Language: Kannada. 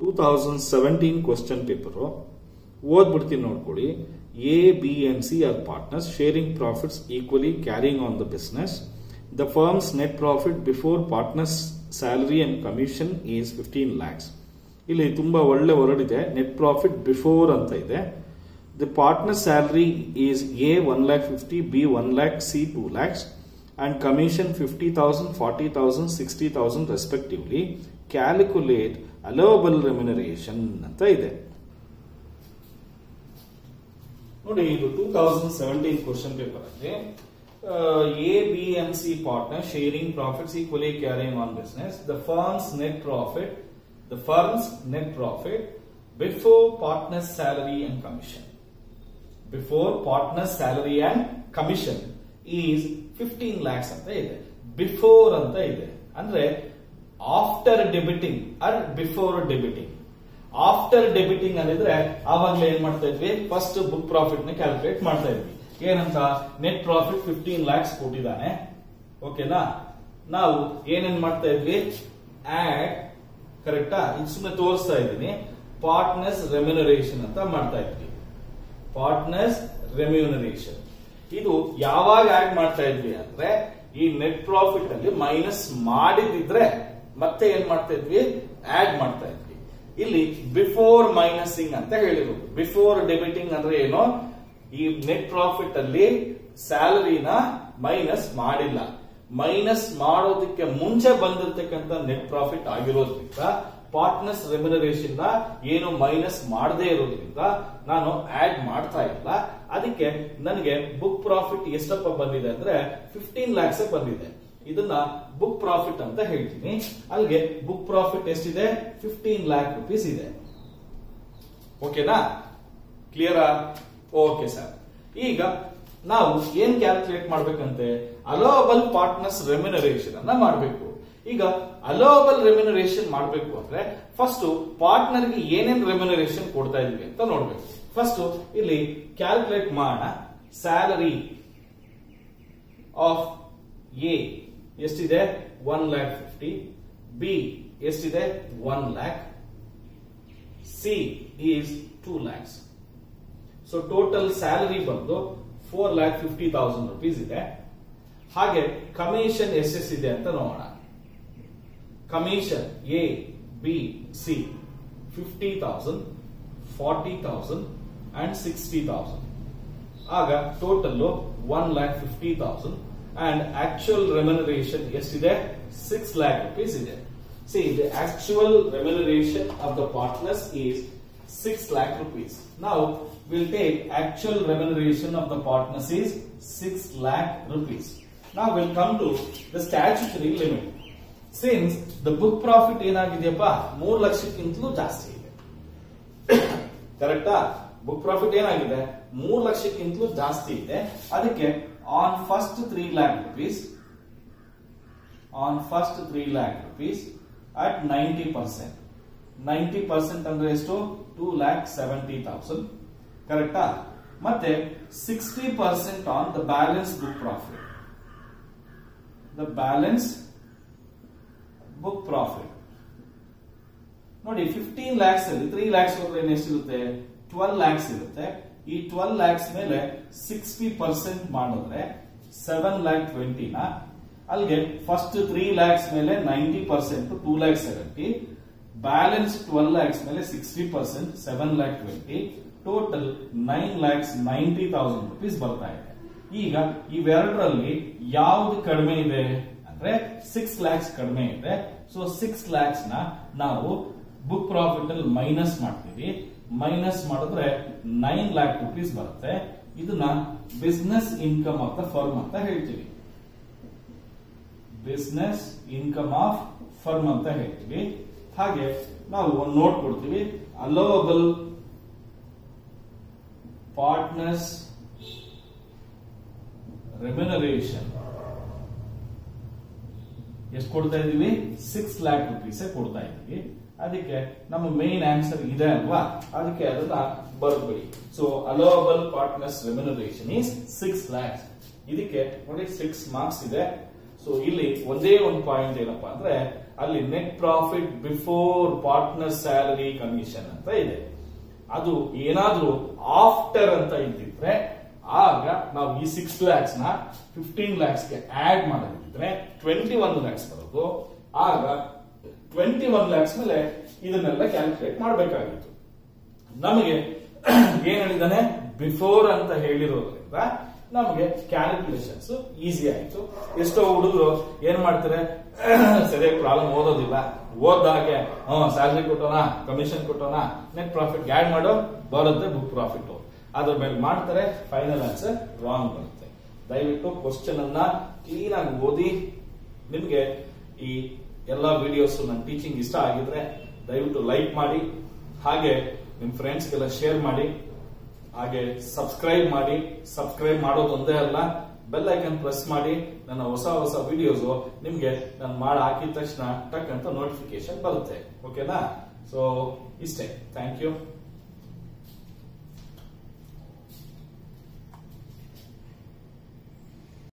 two thousand seventeen question paper ಓದ್ಬಿಡ್ತೀನಿ ನೋಡ್ಕೊಳ್ಳಿ A B and C are partners sharing profits equally carrying on the business the firm's net profit before partners salary and commission is fifteen lakhs ಇಲ್ಲಿ ತುಂಬಾ ಒಳ್ಳೆ ವರ್ಡ್ ಇದೆ ನೆಟ್ ಪ್ರಾಫಿಟ್ ಬಿಫೋರ್ ಅಂತ ಇದೆ the partner salary is A one lakh fifty B one lakh C two lakhs and commission fifty thousand forty thousand sixty thousand respectively calculate allowable remuneration ಅಂತ ಇದೆ ನೋಡಿ ಇದು two thousand seventeen question paper ಅಲ್ಲಿ A B and C partner sharing profits equally carrying on business the firm's net profit the firm's net profit before partner salary and commission before partner salary and commission is fifteen lakhs ಅಂತ ಇದೆ ಬಿಫೋರ್ ಅಂತ ಇದೆ ಅಂದ್ರೆ after debiting or before debiting after debiting ಅಂದಿದ್ರೆ ಆವಾಗಲೇ ಏನ್ ಮಾಡ್ತಾ ಇದ್ವಿ ಫಸ್ಟ್ ಬುಕ್ ಪ್ರಾಫಿಟ್ ನ ಕ್ಯಾಲ್ಕುಲೇಟ್ ಮಾಡ್ತಾ ಇದ್ವಿ ಏನಂತ ನೆಟ್ ಪ್ರಾಫಿಟ್ ಫಿಫ್ಟೀನ್ ಲ್ಯಾಕ್ಸ್ ಕೊಟ್ಟಿದ್ದಾನೆ ಓಕೆನಾ ನಾವು ಏನೇನ್ ಮಾಡ್ತಾ ಇದ್ವಿ ಆಡ್ ಕರೆಕ್ಟಾ ಇದು ಸುಮ್ಮನೆ ತೋರಿಸ್ತಾ ಇದ್ದೀನಿ ಪಾರ್ಟ್ನರ್ಸ್ ರೆಮ್ಯುನರೇಷನ್ ಅಂತ ಮಾಡ್ತಾ ಇದ್ವಿ ಪಾರ್ಟ್ನರ್ಸ್ ರೆಮ್ಯೂನರೇಷನ್ ಇದು ಯಾವಾಗ ಆಡ್ ಮಾಡ್ತಾ ಇದ್ವಿ ಅಂದ್ರೆ ಈ ನೆಟ್ ಪ್ರಾಫಿಟ್ ಅಲ್ಲಿ ಮೈನಸ್ ಮಾಡಿದಿದ್ರೆ ಮತ್ತೆ ಏನ್ ಮಾಡ್ತಾ ಇದ್ವಿ ಆಡ್ ಮಾಡ್ತಾ ಇದ್ವಿ ಇಲ್ಲಿ ಬಿಫೋರ್ ಮೈನಸಿಂಗ್ ಅಂತ ಹೇಳಿರೋದು ಬಿಫೋರ್ ಡೆಬಿಟಿಂಗ್ ಅಂದ್ರೆ ಏನು ಈ ನೆಟ್ ಪ್ರಾಫಿಟ್ ಅಲ್ಲಿ ಸ್ಯಾಲರಿನ ಮೈನಸ್ ಮಾಡಿಲ್ಲ ಮೈನಸ್ ಮಾಡೋದಕ್ಕೆ ಮುಂಚೆ ಬಂದಿರತಕ್ಕಂತ ನೆಟ್ ಪ್ರಾಫಿಟ್ ಆಗಿರೋದ್ರಿಂದ ಪಾರ್ಟ್ನರ್ಸ್ ರೆಮ್ಯುನರೇಷನ್ ನ ಏನು ಮೈನಸ್ ಮಾಡದೇ ಇರೋದ್ರಿಂದ ನಾನು ಆಡ್ ಮಾಡ್ತಾ ಇಲ್ಲ ಅದಕ್ಕೆ ನನಗೆ ಬುಕ್ ಪ್ರಾಫಿಟ್ ಎಷ್ಟಪ್ಪ ಬಂದಿದೆ ಅಂದ್ರೆ ಫಿಫ್ಟೀನ್ ಲ್ಯಾಕ್ಸ್ ಬಂದಿದೆ ಇದನ್ನ ಬುಕ್ ಪ್ರಾಫಿಟ್ ಅಂತ ಹೇಳ್ತೀನಿ ಅಲ್ಲಿಗೆ ಬುಕ್ ಪ್ರಾಫಿಟ್ ಎಷ್ಟಿದೆ ಫಿಫ್ಟೀನ್ ಲ್ಯಾಕ್ ರುಪೀಸ್ ಇದೆ ಓಕೆನಾ ಕ್ಲಿಯರಾ ಓಕೆ ಸರ್ ಈಗ ನಾವು ಏನ್ ಕ್ಯಾಲ್ಕುಲೇಟ್ ಮಾಡ್ಬೇಕಂತೆ ಅಲೋಬಲ್ ಪಾರ್ಟ್ನರ್ಸ್ ರೆಮ್ಯುನರೇಷನ್ ಅನ್ನ ಮಾಡಬೇಕು ಈಗ ಅಲೋಬಲ್ ರೆಮ್ಯುನರೇಷನ್ ಮಾಡಬೇಕು ಅಂದ್ರೆ ಫಸ್ಟ್ ಪಾರ್ಟ್ನರ್ಗೆ ಏನೇನ್ ರೆಮ್ಯುನರೇಷನ್ ಕೊಡ್ತಾ ಇದೀವಿ ಅಂತ ನೋಡ್ಬೇಕು ಫಸ್ಟ್ ಇಲ್ಲಿ ಕ್ಯಾಲ್ಕುಲೇಟ್ ಮಾಡೋಣ ಸ್ಯಾಲರಿ ಆಫ್ ಎ ಎಷ್ಟಿದೆ ಒನ್ ಲ್ಯಾಕ್ ಫಿಫ್ಟಿ ಬಿ ಎಷ್ಟಿದೆ one lakh C is two lakhs so total salary ಬಂದು four lakh fifty thousand rupees ಇದೆ ಹಾಗೆ ಕಮಿಷನ್ ಎಷ್ಟೆಷ್ಟಿದೆ ಅಂತ ನೋಡೋಣ commission A B C fifty thousand forty thousand and sixty thousand ಆಗ total one lakh fifty thousand and actual remuneration ಎಷ್ಟಿದೆ ಸಿಕ್ಸ್ ಲ್ಯಾಕ್ ರುಪೀಸ್ ಇದೆ see the actual remuneration of the partners is six lakh rupees ನಾವು will take actual remuneration of the partners is six lakh rupees ನಾವು will come to the statutory limit since the book profit ಏನಾಗಿದೆಯಪ್ಪ ಮೂರು ಲಕ್ಷಕ್ಕಿಂತಲೂ ಜಾಸ್ತಿ ಇದೆ ಕರೆಕ್ಟಾ ಬುಕ್ ಪ್ರಾಫಿಟ್ ಏನಾಗಿದೆ ಮೂರು ಲಕ್ಷಕ್ಕಿಂತಲೂ ಜಾಸ್ತಿ ಇದೆ ಅದಕ್ಕೆ on first three lakh rupees on first three lakh rupees at ninety percent ninety percent ಅಂದ್ರೆ ಎಷ್ಟು ಟೂ ಲ್ಯಾಕ್ ಸೆವೆಂಟಿ ತೌಸಂಡ್ ಕರೆಕ್ಟಾ ಮತ್ತೆ sixty percent on the balance book profit the balance book profit ನೋಡಿ ಫಿಫ್ಟೀನ್ ಲ್ಯಾಕ್ಸ್ ಅಲ್ಲಿ ತ್ರೀ ಲ್ಯಾಕ್ಸ್ ಹೋದ್ರೆ ಎಷ್ಟಿರುತ್ತೆ ಟ್ವೆಲ್ ಲ್ಯಾಕ್ಸ್ ಇರುತ್ತೆ ಈ ಟ್ವೆಲ್ ಲ್ಯಾಕ್ಸ್ ಮೇಲೆ ಸಿಕ್ಸ್ಟಿ ಪರ್ಸೆಂಟ್ ಮಾಡಿದ್ರೆ ಸೆವೆನ್ ಲ್ಯಾಕ್ ಟ್ವೆಂಟಿನ ಅಲ್ಲಿಗೆ ಫಸ್ಟ್ ತ್ರೀ ಲ್ಯಾಕ್ಸ್ ಮೇಲೆ ninety percent two lakh seventy balance twelve lakhs ಮೇಲೆ sixty percent seven lakh twenty total nine lakhs ninety thousand rupees ಬರ್ತಾ ಇದೆ ಈಗ ಇವೆರಡರಲ್ಲಿ ಯಾವ್ದು ಕಡಿಮೆ ಇದೆ ಅಂದ್ರೆ ಸಿಕ್ಸ್ ಲ್ಯಾಕ್ಸ್ ಕಡಿಮೆ ಇದೆ ಸೊ ಸಿಕ್ಸ್ ಲ್ಯಾಕ್ಸ್ ನ ನಾವು ಬುಕ್ ಪ್ರಾಫಿಟ್ ಅಲ್ಲಿ ಮೈನಸ್ ಮಾಡ್ತೀವಿ ಮೈನಸ್ ಮಾಡಿದ್ರೆ ನೈನ್ ಲ್ಯಾಕ್ ರುಪೀಸ್ ಬರುತ್ತೆ ಇದನ್ನ business income of the firm ಅಂತ ಹೇಳ್ತೀವಿ ಬಿಸ್ನೆಸ್ ಇನ್ಕಮ್ ಆಫ್ ಫರ್ಮ್ ಅಂತ ಹೇಳ್ತೀವಿ ಹಾಗೆ ನಾವು ಒಂದು ನೋಟ್ ಕೊಡ್ತೀವಿ ಅಲೋವಬಲ್ ಪಾರ್ಟ್ನರ್ಸ್ ರೆಮ್ಯುನರೇಷನ್ ಎಷ್ಟು ಕೊಡ್ತಾ ಇದೀವಿ ಸಿಕ್ಸ್ ಲ್ಯಾಕ್ ರುಪೀಸ್ ಕೊಡ್ತಾ ಇದೀವಿ ಅದಕ್ಕೆ ನಮ್ಮ ಮೇನ್ ಆನ್ಸರ್ ಇದೆ ಅಲ್ವಾ ಅದಕ್ಕೆ ಅದನ್ನ ಬರ್ಬಿಡಿ so allowable partners remuneration is six lakhs ಇದಕ್ಕೆ ನೋಡಿ ಸಿಕ್ಸ್ ಮಾರ್ಕ್ಸ್ ಇದೆ ಸೊ ಇಲ್ಲಿ ಒಂದೇ ಒಂದು ಪಾಯಿಂಟ್ ಏನಪ್ಪಾ ಅಂದ್ರೆ ಅಲ್ಲಿ net profit before partner salary commission ಅಂತ ಇದೆ ಅದು ಏನಾದ್ರೂ ಆಫ್ಟರ್ ಅಂತ ಇದ್ದಿದ್ರೆ ಆಗ ನಾವು ಈ ಸಿಕ್ಸ್ ಲ್ಯಾಕ್ಸ್ ನ ಫಿಫ್ಟೀನ್ ಲ್ಯಾಕ್ಸ್ ಗೆ ಆಡ್ ಮಾಡೋದಿದ್ರೆ ಟ್ವೆಂಟಿ ಒನ್ ಲ್ಯಾಕ್ಸ್ ಬರೋದು ಆಗ ಟ್ವೆಂಟಿ ಒನ್ ಲ್ಯಾಕ್ಸ್ ಮೇಲೆ ಇದನ್ನೆಲ್ಲ ಕ್ಯಾಲ್ಕುಲೇಟ್ ಮಾಡಬೇಕಾಗಿತ್ತು ನಮಗೆ ಏನ್ ಹೇಳಿದಾನೆ ಬಿಫೋರ್ ಅಂತ ಹೇಳಿರೋದ್ರಿಂದ ನಮಗೆ ಕ್ಯಾಲ್ಕುಲೇಷನ್ಸ್ ಈಸಿ ಆಯ್ತು ಎಷ್ಟೋ ಹುಡುಗರು ಏನ್ ಮಾಡ್ತಾರೆ ಸರಿಯಾಗಿ ಪ್ರಾಬ್ಲಮ್ ಓದೋದಿಲ್ಲ ಓದ್ದಾಗೆ ಹ್ಮ್ ಸ್ಯಾಲ್ರಿ ಕೊಟ್ಟೋಣ ಕಮಿಷನ್ ಕೊಟ್ಟೋಣ ನೆಟ್ ಪ್ರಾಫಿಟ್ ಆಡ್ ಮಾಡೋ ಬರುತ್ತೆ ಬುಕ್ ಪ್ರಾಫಿಟ್ ಅದ್ರ ಮೇಲೆ ಮಾಡ್ತಾರೆ ಫೈನಲ್ ಆನ್ಸರ್ ರಾಂಗ್ ಬರುತ್ತೆ ದಯವಿಟ್ಟು ಕ್ವಶನ್ ಅನ್ನ ಕ್ಲೀನ್ ಆಗಿ ಓದಿ ನಿಮ್ಗೆ ಈ ಎಲ್ಲಾ ವಿಡಿಯೋಸ್ ನನ್ನ ಟೀಚಿಂಗ್ ಇಷ್ಟ ಆಗಿದ್ರೆ ದಯವಿಟ್ಟು ಲೈಕ್ ಮಾಡಿ ಹಾಗೆ ನಿಮ್ ಫ್ರೆಂಡ್ಸ್ಗೆಲ್ಲ ಶೇರ್ ಮಾಡಿ ಹಾಗೆ ಸಬ್ಸ್ಕ್ರೈಬ್ ಮಾಡಿ ಸಬ್ಸ್ಕ್ರೈಬ್ ಮಾಡೋದು ಒಂದೇ ಅಲ್ಲ ಬೆಲ್ ಐಕನ್ ಪ್ರೆಸ್ ಮಾಡಿ ನನ್ನ ಹೊಸ ಹೊಸ ವಿಡಿಯೋಸ್ ನಿಮ್ಗೆ ನಾನು ಮಾಡಿ ಹಾಕಿದ ತಕ್ಷಣ ಟಕ್ ಅಂತ ನೋಟಿಫಿಕೇಶನ್ ಬರುತ್ತೆ ಓಕೆನಾ ಸೊ ಇಷ್ಟೇ ಥ್ಯಾಂಕ್ ಯು